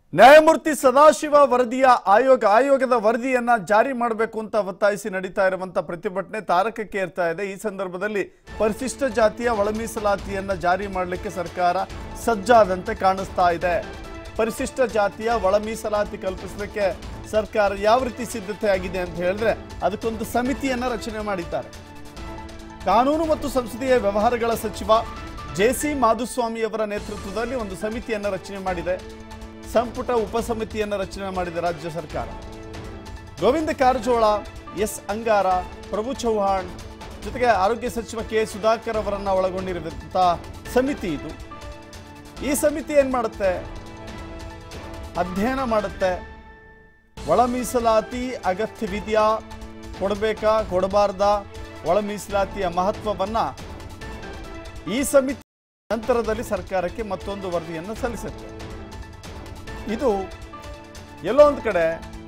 ನ್ಯಾಯಮೂರ್ತಿ ಸದಾಶಿವ ವರದಿಯ ಆಯೋಗ ಆಯೋಗದ ವರದಿಯನ್ನ ಜಾರಿ ಮಾಡಬೇಕು ಅಂತ ಒತ್ತಾಯಿಸಿ ನಡೀತಾ ಇರುವಂತ ಪ್ರತಿಭಟನೆ ತಾರಕಕ್ಕೆ ಏರ್ತಾ ಇದೆ ಈ ಸಂದರ್ಭದಲ್ಲಿ ಪರಿಶಿಷ್ಟ ಜಾತಿಯ ಒಳ ಮೀಸಲಾತಿಯನ್ನ ಜಾರಿ ಮಾಡಲಿಕ್ಕೆ ಸರ್ಕಾರ ಸಜ್ಜಾದಂತೆ ಕಾಣಿಸ್ತಾ ಇದೆ ಪರಿಶಿಷ್ಟ ಜಾತಿಯ ಒಳ ಮೀಸಲಾತಿ ಕಲ್ಪಿಸಲಿಕ್ಕೆ ಸರ್ಕಾರ ಯಾವ ರೀತಿ ಸಿದ್ಧತೆ ಆಗಿದೆ ಅಂತ ಹೇಳಿದ್ರೆ ಅದಕ್ಕೊಂದು ಸಮಿತಿಯನ್ನ ರಚನೆ ಮಾಡಿದ್ದಾರೆ ಕಾನೂನು ಮತ್ತು ಸಂಸದೀಯ ವ್ಯವಹಾರಗಳ ಸಚಿವ ಜೆ ಸಿ ಮಾಧುಸ್ವಾಮಿಯವರ ನೇತೃತ್ವದಲ್ಲಿ ಒಂದು ಸಮಿತಿಯನ್ನು ರಚನೆ ಮಾಡಿದೆ ಸಂಪುಟ ಉಪಸಮಿತಿಯನ್ನು ರಚನೆ ಮಾಡಿದೆ ರಾಜ್ಯ ಸರ್ಕಾರ ಗೋವಿಂದ ಕಾರಜೋಳ ಎಸ್ ಅಂಗಾರ ಪ್ರಭು ಚೌಹಾಣ್ ಜೊತೆಗೆ ಆರೋಗ್ಯ ಸಚಿವ ಕೆ ಸುಧಾಕರ್ ಅವರನ್ನ ಒಳಗೊಂಡಿರುವಂಥ ಸಮಿತಿ ಇದು ಈ ಸಮಿತಿ ಏನು ಮಾಡುತ್ತೆ ಅಧ್ಯಯನ ಮಾಡುತ್ತೆ ಒಳ ಮೀಸಲಾತಿ ಅಗತ್ಯವಿದೆಯಾ ಕೊಡಬೇಕಾ ಕೊಡಬಾರ್ದಾ ಒಳ ಮೀಸಲಾತಿಯ ಮಹತ್ವವನ್ನ ಈ ಸಮಿತಿ ನಂತರದಲ್ಲಿ ಸರ್ಕಾರಕ್ಕೆ ಮತ್ತೊಂದು ವರದಿಯನ್ನು ಸಲ್ಲಿಸುತ್ತೆ ಇದು ಎಲ್ಲೋ ಒಂದು ಕಡೆ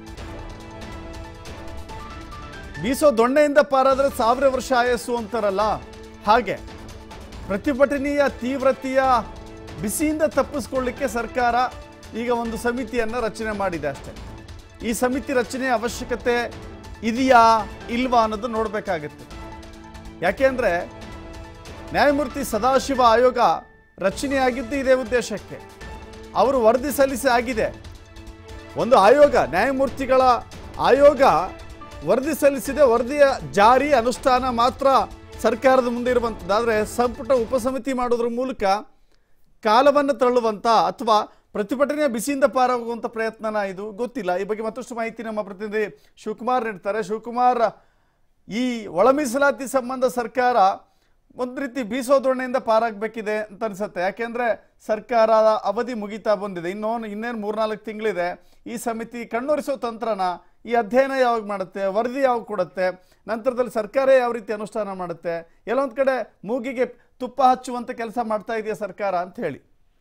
ಬೀಸೋ ದೊಣ್ಣೆಯಿಂದ ಪಾರಾದ್ರೆ ಸಾವಿರ ವರ್ಷ ಆಯಸ್ಸು ಅಂತಾರಲ್ಲ ಹಾಗೆ ಪ್ರತಿಭಟನೆಯ ತೀವ್ರತೆಯ ಬಿಸಿಯಿಂದ ತಪ್ಪಿಸ್ಕೊಳ್ಳಿಕ್ಕೆ ಸರ್ಕಾರ ಈಗ ಒಂದು ಸಮಿತಿಯನ್ನು ರಚನೆ ಮಾಡಿದೆ ಅಷ್ಟೇ ಈ ಸಮಿತಿ ರಚನೆಯ ಅವಶ್ಯಕತೆ ಇದೆಯಾ ಇಲ್ವಾ ಅನ್ನೋದು ನೋಡಬೇಕಾಗತ್ತೆ ಯಾಕೆಂದ್ರೆ ನ್ಯಾಯಮೂರ್ತಿ ಸದಾಶಿವ ಆಯೋಗ ರಚನೆಯಾಗಿದ್ದು ಇದೇ ಉದ್ದೇಶಕ್ಕೆ ಅವರು ವರದಿ ಸಲ್ಲಿಸಿ ಆಗಿದೆ ಒಂದು ಆಯೋಗ ನ್ಯಾಯಮೂರ್ತಿಗಳ ಆಯೋಗ ವರದಿ ಸಲ್ಲಿಸಿದೆ ವರದಿಯ ಜಾರಿ ಅನುಷ್ಠಾನ ಮಾತ್ರ ಸರ್ಕಾರದ ಮುಂದೆ ಇರುವಂಥದ್ದು ಆದರೆ ಸಂಪುಟ ಉಪಸಮಿತಿ ಮಾಡೋದ್ರ ಮೂಲಕ ಕಾಲವನ್ನು ತಳ್ಳುವಂಥ ಅಥವಾ ಪ್ರತಿಭಟನೆಯ ಬಿಸಿಯಿಂದ ಪಾರಾಗುವಂಥ ಪ್ರಯತ್ನನ ಇದು ಗೊತ್ತಿಲ್ಲ ಈ ಬಗ್ಗೆ ಮತ್ತಷ್ಟು ಮಾಹಿತಿ ನಮ್ಮ ಪ್ರತಿನಿಧಿ ಶಿವಕುಮಾರ್ ನೀಡ್ತಾರೆ ಶಿವಕುಮಾರ್ ಈ ಒಳ ಮೀಸಲಾತಿ ಸಂಬಂಧ ಸರ್ಕಾರ ಒಂದು ರೀತಿ ಬೀಸೋ ದೋಣೆಯಿಂದ ಪಾರಾಗಬೇಕಿದೆ ಅಂತ ಅನ್ಸುತ್ತೆ ಯಾಕೆಂದ್ರೆ ಸರ್ಕಾರದ ಅವಧಿ ಮುಗಿತಾ ಬಂದಿದೆ ಇನ್ನೊಂದು ಇನ್ನೇನು ಮೂರ್ನಾಲ್ಕು ತಿಂಗಳಿದೆ ಈ ಸಮಿತಿ ಕಣ್ಣೊರೆಸೋ ತಂತ್ರನ ಈ ಅಧ್ಯಯನ ಯಾವಾಗ ಮಾಡುತ್ತೆ ವರದಿ ಯಾವಾಗ ಕೊಡುತ್ತೆ ನಂತರದಲ್ಲಿ ಸರ್ಕಾರ ಯಾವ ರೀತಿ ಅನುಷ್ಠಾನ ಮಾಡುತ್ತೆ ಎಲ್ಲೊಂದು ಕಡೆ ಮೂಗಿಗೆ ತುಪ್ಪ ಹಚ್ಚುವಂತ ಕೆಲಸ ಮಾಡ್ತಾ ಇದೆಯಾ ಸರ್ಕಾರ ಅಂತ ಹೇಳಿ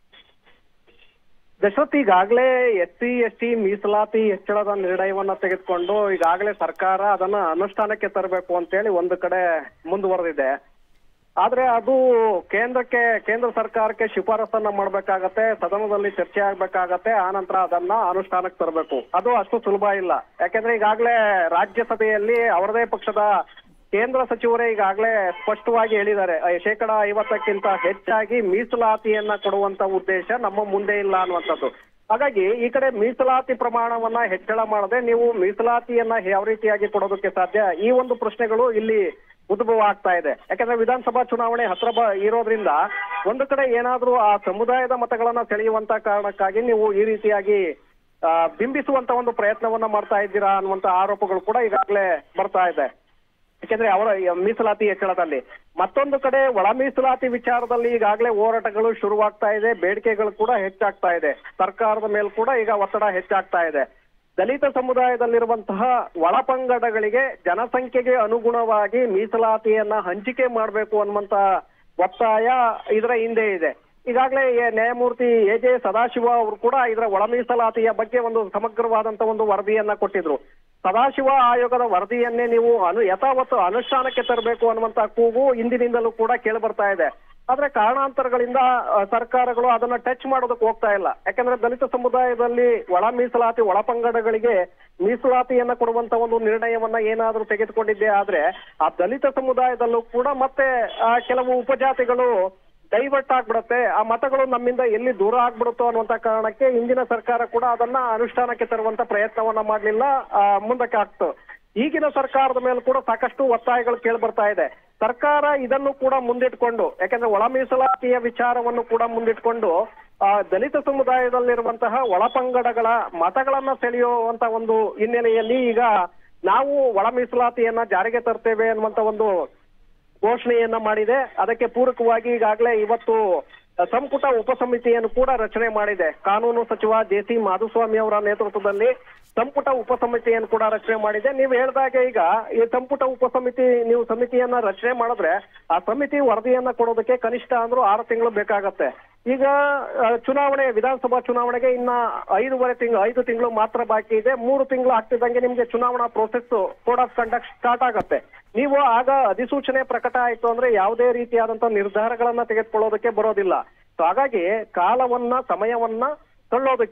ದಶರಥ್ ಈಗಾಗಲೇ ಎಸ್ ಸಿ ಎಸ್ ಟಿ ಮೀಸಲಾತಿ ಹೆಚ್ಚಳದ ನಿರ್ಣಯವನ್ನ ತೆಗೆದುಕೊಂಡು ಈಗಾಗಲೇ ಸರ್ಕಾರ ಅದನ್ನ ಅನುಷ್ಠಾನಕ್ಕೆ ತರಬೇಕು ಅಂತೇಳಿ ಒಂದು ಕಡೆ ಮುಂದುವರೆದಿದೆ ಆದ್ರೆ ಅದು ಕೇಂದ್ರಕ್ಕೆ ಕೇಂದ್ರ ಸರ್ಕಾರಕ್ಕೆ ಶಿಫಾರಸನ್ನ ಮಾಡ್ಬೇಕಾಗತ್ತೆ ಸದನದಲ್ಲಿ ಚರ್ಚೆ ಆಗ್ಬೇಕಾಗತ್ತೆ ಆ ನಂತರ ಅದನ್ನ ಅನುಷ್ಠಾನಕ್ಕೆ ತರಬೇಕು ಅದು ಅಷ್ಟು ಸುಲಭ ಇಲ್ಲ ಯಾಕೆಂದ್ರೆ ಈಗಾಗಲೇ ರಾಜ್ಯಸಭೆಯಲ್ಲಿ ಅವರದೇ ಪಕ್ಷದ ಕೇಂದ್ರ ಸಚಿವರೇ ಈಗಾಗಲೇ ಸ್ಪಷ್ಟವಾಗಿ ಹೇಳಿದ್ದಾರೆ ಆ, ಶೇಕಡ ಐವತ್ತಕ್ಕಿಂತ ಹೆಚ್ಚಾಗಿ ಮೀಸಲಾತಿಯನ್ನ ಕೊಡುವಂತ ಉದ್ದೇಶ ನಮ್ಮ ಮುಂದೆ ಇಲ್ಲ ಅನ್ನುವಂಥದ್ದು ಹಾಗಾಗಿ ಈ ಕಡೆ ಮೀಸಲಾತಿ ಪ್ರಮಾಣವನ್ನ ಹೆಚ್ಚಳ ಮಾಡದೆ ನೀವು ಮೀಸಲಾತಿಯನ್ನ ಯಾವ ರೀತಿಯಾಗಿ ಕೊಡೋದಕ್ಕೆ ಸಾಧ್ಯ ಈ ಒಂದು ಪ್ರಶ್ನೆಗಳು ಇಲ್ಲಿ ಉದ್ಭವ ಆಗ್ತಾ ಇದೆ ಯಾಕಂದ್ರೆ ವಿಧಾನಸಭಾ ಚುನಾವಣೆ ಹತ್ರ ಬ ಇರೋದ್ರಿಂದ ಒಂದು ಕಡೆ ಏನಾದ್ರೂ ಆ ಸಮುದಾಯದ ಮತಗಳನ್ನ ಸೆಳೆಯುವಂತ ಕಾರಣಕ್ಕಾಗಿ ನೀವು ಈ ರೀತಿಯಾಗಿ ಆ, ಬಿಂಬಿಸುವಂತ ಒಂದು ಪ್ರಯತ್ನವನ್ನ ಮಾಡ್ತಾ ಇದ್ದೀರಾ ಅನ್ನುವಂತ ಆರೋಪಗಳು ಕೂಡ ಈಗಾಗಲೇ ಬರ್ತಾ ಇದೆ ಯಾಕೆಂದ್ರೆ ಅವರ ಈ ಮೀಸಲಾತಿ ಹೆಚ್ಚಳದಲ್ಲಿ ಮತ್ತೊಂದು ಕಡೆ ಒಳ ಮೀಸಲಾತಿ ವಿಚಾರದಲ್ಲಿ ಈಗಾಗಲೇ ಹೋರಾಟಗಳು ಶುರುವಾಗ್ತಾ ಇದೆ ಬೇಡಿಕೆಗಳು ಕೂಡ ಹೆಚ್ಚಾಗ್ತಾ ಇದೆ ಸರ್ಕಾರದ ಮೇಲೆ ಕೂಡ ಈಗ ಒತ್ತಡ ಹೆಚ್ಚಾಗ್ತಾ ಇದೆ ದಲಿತ ಸಮುದಾಯದಲ್ಲಿರುವಂತಹ ಒಳಪಂಗಡಗಳಿಗೆ ಜನಸಂಖ್ಯೆಗೆ ಅನುಗುಣವಾಗಿ ಮೀಸಲಾತಿಯನ್ನ ಹಂಚಿಕೆ ಮಾಡಬೇಕು ಅನ್ನುವಂತ ಒತ್ತಾಯ ಇದರ ಹಿಂದೆ ಇದೆ ಈಗಾಗಲೇ ಎ- ನ್ಯಾಯಮೂರ್ತಿ ಎ ಜೆ ಸದಾಶಿವ ಅವರು ಕೂಡ ಇದರ ಒಳ ಮೀಸಲಾತಿಯ ಬಗ್ಗೆ ಒಂದು ಸಮಗ್ರವಾದಂತ ಒಂದು ವರದಿಯನ್ನ ಕೊಟ್ಟಿದ್ರು ಸದಾಶಿವ ಆಯೋಗದ ವರದಿಯನ್ನೇ ನೀವು ಅನು ಯಥಾವತ್ತು ಅನುಷ್ಠಾನಕ್ಕೆ ತರಬೇಕು ಅನ್ನುವಂತ ಕೂಗು ಇಂದಿನಿಂದಲೂ ಕೂಡ ಕೇಳಿ ಬರ್ತಾ ಇದೆ ಆದ್ರೆ ಕಾರಣಾಂತರಗಳಿಂದ ಆ, ಸರ್ಕಾರಗಳು ಅದನ್ನ ಟಚ್ ಮಾಡೋದಕ್ಕೆ ಹೋಗ್ತಾ ಇಲ್ಲ ಯಾಕಂದ್ರೆ ದಲಿತ ಸಮುದಾಯದಲ್ಲಿ ಒಳ ಮೀಸಲಾತಿ ಒಳಪಂಗಡಗಳಿಗೆ ಮೀಸಲಾತಿಯನ್ನ ಕೊಡುವಂತ ಒಂದು ನಿರ್ಣಯವನ್ನ ಏನಾದ್ರೂ ತೆಗೆದುಕೊಂಡಿದ್ದೆ ಆದ್ರೆ ಆ ದಲಿತ ಸಮುದಾಯದಲ್ಲೂ ಕೂಡ ಮತ್ತೆ ಆ, ಕೆಲವು ಉಪಜಾತಿಗಳು ಡೈವರ್ಟ್ ಆಗ್ಬಿಡುತ್ತೆ ಆ ಮತಗಳು ನಮ್ಮಿಂದ ಎಲ್ಲಿ ದೂರ ಆಗ್ಬಿಡುತ್ತೋ ಅನ್ನುವಂತ ಕಾರಣಕ್ಕೆ ಹಿಂದಿನ ಸರ್ಕಾರ ಕೂಡ ಅದನ್ನ ಅನುಷ್ಠಾನಕ್ಕೆ ತರುವಂತ ಪ್ರಯತ್ನವನ್ನ ಮಾಡ್ಲಿಲ್ಲ ಆ, ಮುಂದಕ್ಕೆ ಆಗ್ತು ಈಗಿನ ಸರ್ಕಾರದ ಮೇಲೆ ಕೂಡ ಸಾಕಷ್ಟು ಒತ್ತಾಯಗಳು ಕೇಳಿ ಬರ್ತಾ ಇದೆ ಸರ್ಕಾರ ಇದನ್ನು ಕೂಡ ಮುಂದಿಟ್ಕೊಂಡು ಯಾಕಂದ್ರೆ ಒಳ ಮೀಸಲಾತಿಯ ವಿಚಾರವನ್ನು ಕೂಡ ಮುಂದಿಟ್ಕೊಂಡು ಆ, ದಲಿತ ಸಮುದಾಯದಲ್ಲಿರುವಂತಹ ಒಳಪಂಗಡಗಳ ಮತಗಳನ್ನ ಸೆಳೆಯುವಂತ ಒಂದು ಹಿನ್ನೆಲೆಯಲ್ಲಿ ಈಗ ನಾವು ಒಳ ಮೀಸಲಾತಿಯನ್ನ ಜಾರಿಗೆ ತರ್ತೇವೆ ಅನ್ನುವಂತ ಒಂದು ಘೋಷಣೆಯನ್ನ ಮಾಡಿದೆ ಅದಕ್ಕೆ ಪೂರಕವಾಗಿ ಈಗಾಗಲೇ ಇವತ್ತು ಸಂಪುಟ ಉಪಸಮಿತಿಯನ್ನು ಕೂಡ ರಚನೆ ಮಾಡಿದೆ ಕಾನೂನು ಸಚಿವ ಜೆ ಸಿ ಮಾಧುಸ್ವಾಮಿ ಅವರ ನೇತೃತ್ವದಲ್ಲಿ ಸಂಪುಟ ಉಪಸಮಿತಿಯನ್ನು ಕೂಡ ರಚನೆ ಮಾಡಿದೆ ನೀವು ಹೇಳ್ದಾಗೆ ಈಗ ಈ ಸಂಪುಟ ಉಪಸಮಿತಿ ನೀವು ಸಮಿತಿಯನ್ನ ರಚನೆ ಮಾಡಿದ್ರೆ ಆ ಸಮಿತಿ ವರದಿಯನ್ನ ಕೊಡೋದಕ್ಕೆ ಕನಿಷ್ಠ ಅಂದ್ರೂ ಆರು ತಿಂಗಳು ಬೇಕಾಗತ್ತೆ ಈಗ ಆ, ಚುನಾವಣೆ ವಿಧಾನಸಭಾ ಚುನಾವಣೆಗೆ ಇನ್ನ ಐದೂವರೆ ತಿಂಗಳು ಐದು ತಿಂಗಳು ಮಾತ್ರ ಬಾಕಿ ಇದೆ ಮೂರು ತಿಂಗಳು ಆಗ್ತಿದ್ದಂಗೆ ನಿಮ್ಗೆ ಚುನಾವಣಾ process code of conduct start ಆಗತ್ತೆ ನೀವು ಆಗ ಅಧಿಸೂಚನೆ ಪ್ರಕಟ ಆಯ್ತು ಅಂದ್ರೆ ಯಾವುದೇ ರೀತಿಯಾದಂತ ನಿರ್ಧಾರಗಳನ್ನ ತೆಗೆದುಕೊಳ್ಳೋದಕ್ಕೆ ಬರೋದಿಲ್ಲ ಸೊ ಹಾಗಾಗಿ ಕಾಲವನ್ನ ಸಮಯವನ್ನ ತಳ್ಳೋದಕ್ಕೆ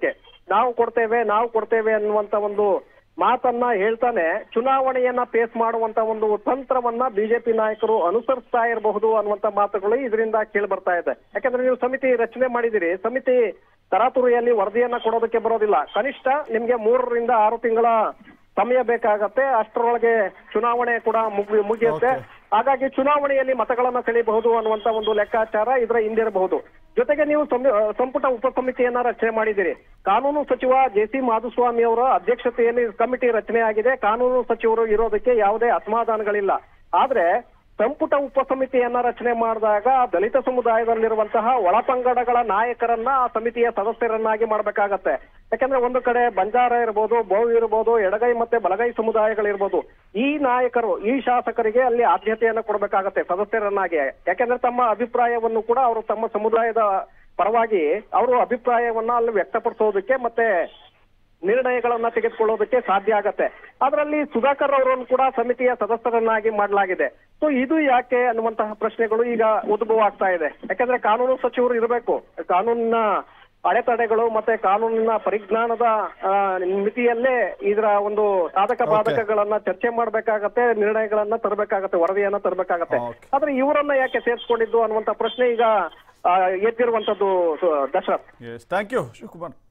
ನಾವು ಕೊಡ್ತೇವೆ ನಾವು ಕೊಡ್ತೇವೆ ಅನ್ನುವಂತ ಒಂದು ಮಾತನ್ನ ಹೇಳ್ತಾನೆ ಚುನಾವಣೆಯನ್ನ ಫೇಸ್ ಮಾಡುವಂತ ಒಂದು ತಂತ್ರವನ್ನ ಬಿಜೆಪಿ ನಾಯಕರು ಅನುಸರಿಸ್ತಾ ಇರಬಹುದು ಅನ್ನುವಂತ ಮಾತುಗಳು ಇದರಿಂದ ಕೇಳಿ ಬರ್ತಾ ಇದೆ ಯಾಕಂದ್ರೆ ನೀವು ಸಮಿತಿ ರಚನೆ ಮಾಡಿದಿರಿ ಸಮಿತಿ ತರಾತುರಿಯಲ್ಲಿ ವರದಿಯನ್ನ ಕೊಡೋದಕ್ಕೆ ಬರೋದಿಲ್ಲ ಕನಿಷ್ಠ ನಿಮ್ಗೆ ಮೂರರಿಂದ ಆರು ತಿಂಗಳ ಸಮಯ ಬೇಕಾಗತ್ತೆ ಅಷ್ಟರೊಳಗೆ ಚುನಾವಣೆ ಕೂಡ ಮುಗಿ ಮುಗಿಯುತ್ತೆ ಹಾಗಾಗಿ ಚುನಾವಣೆಯಲ್ಲಿ ಮತಗಳನ್ನ ಸೆಳೆಯಬಹುದು ಅನ್ನುವಂತ ಒಂದು ಲೆಕ್ಕಾಚಾರ ಇದರ ಹಿಂದಿರಬಹುದು ಜೊತೆಗೆ ನೀವು ಸಂ- ಆ, ಸಂಪುಟ ಉಪಸಮಿತಿಯನ್ನ ರಚನೆ ಮಾಡಿದಿರಿ ಕಾನೂನು ಸಚಿವ ಜೆ ಸಿ ಮಾಧುಸ್ವಾಮಿ ಅವರ ಅಧ್ಯಕ್ಷತೆಯಲ್ಲಿ ಕಮಿಟಿ ರಚನೆ ಆಗಿದೆ ಕಾನೂನು ಸಚಿವರು ಇರೋದಕ್ಕೆ ಯಾವುದೇ ಅಸಮಾಧಾನಗಳಿಲ್ಲ ಆದ್ರೆ ಸಂಪುಟ ಉಪಸಮಿತಿಯನ್ನ ರಚನೆ ಮಾಡಿದಾಗ ದಲಿತ ಸಮುದಾಯದಲ್ಲಿರುವಂತಹ ಒಳಪಂಗಡಗಳ ನಾಯಕರನ್ನ ಆ ಸಮಿತಿಯ ಸದಸ್ಯರನ್ನಾಗಿ ಮಾಡ್ಬೇಕಾಗತ್ತೆ ಯಾಕಂದ್ರೆ ಒಂದು ಕಡೆ ಬಂಜಾರ ಇರ್ಬೋದು ಬಹು ಇರ್ಬೋದು ಎಡಗೈ ಮತ್ತೆ ಬಲಗೈ ಸಮುದಾಯಗಳಿರ್ಬೋದು ಈ ನಾಯಕರು ಈ ಶಾಸಕರಿಗೆ ಅಲ್ಲಿ ಆದ್ಯತೆಯನ್ನ ಕೊಡ್ಬೇಕಾಗತ್ತೆ ಸದಸ್ಯರನ್ನಾಗಿ ಯಾಕಂದ್ರೆ ತಮ್ಮ ಅಭಿಪ್ರಾಯವನ್ನು ಕೂಡ ಅವರು ತಮ್ಮ ಸಮುದಾಯದ ಪರವಾಗಿ ಅವರು ಅಭಿಪ್ರಾಯವನ್ನ ಅಲ್ಲಿ ವ್ಯಕ್ತಪಡಿಸೋದಕ್ಕೆ ಮತ್ತೆ ನಿರ್ಣಯಗಳನ್ನ ತೆಗೆದುಕೊಳ್ಳೋದಕ್ಕೆ ಸಾಧ್ಯ ಆಗತ್ತೆ ಅದರಲ್ಲಿ ಸುಧಾಕರ್ ಅವರನ್ನು ಕೂಡ ಸಮಿತಿಯ ಸದಸ್ಯರನ್ನಾಗಿ ಮಾಡಲಾಗಿದೆ ಸೊ ಇದು ಯಾಕೆ ಅನ್ನುವಂತಹ ಪ್ರಶ್ನೆಗಳು ಈಗ ಉದ್ಭವ ಆಗ್ತಾ ಇದೆ ಯಾಕಂದ್ರೆ ಕಾನೂನು ಸಚಿವರು ಇರಬೇಕು ಕಾನೂನಿನ ಅಡೆತಡೆಗಳು ಮತ್ತೆ ಕಾನೂನಿನ ಪರಿಜ್ಞಾನದ ಆ, ಮಿತಿಯಲ್ಲೇ ಇದರ ಒಂದು ಸಾಧಕ ಬಾಧಕಗಳನ್ನ ಚರ್ಚೆ ಮಾಡ್ಬೇಕಾಗತ್ತೆ ನಿರ್ಣಯಗಳನ್ನ ತರಬೇಕಾಗತ್ತೆ ವರದಿಯನ್ನ ತರಬೇಕಾಗತ್ತೆ Okay. ಆದ್ರೆ ಇವರನ್ನ ಯಾಕೆ ಸೇರ್ಸ್ಕೊಂಡಿದ್ದು ಅನ್ನುವಂತ ಪ್ರಶ್ನೆ ಈಗ ಆ, ಎದ್ದಿರುವಂತದ್ದು ಸು- Dasharath yes thank you Shivakumar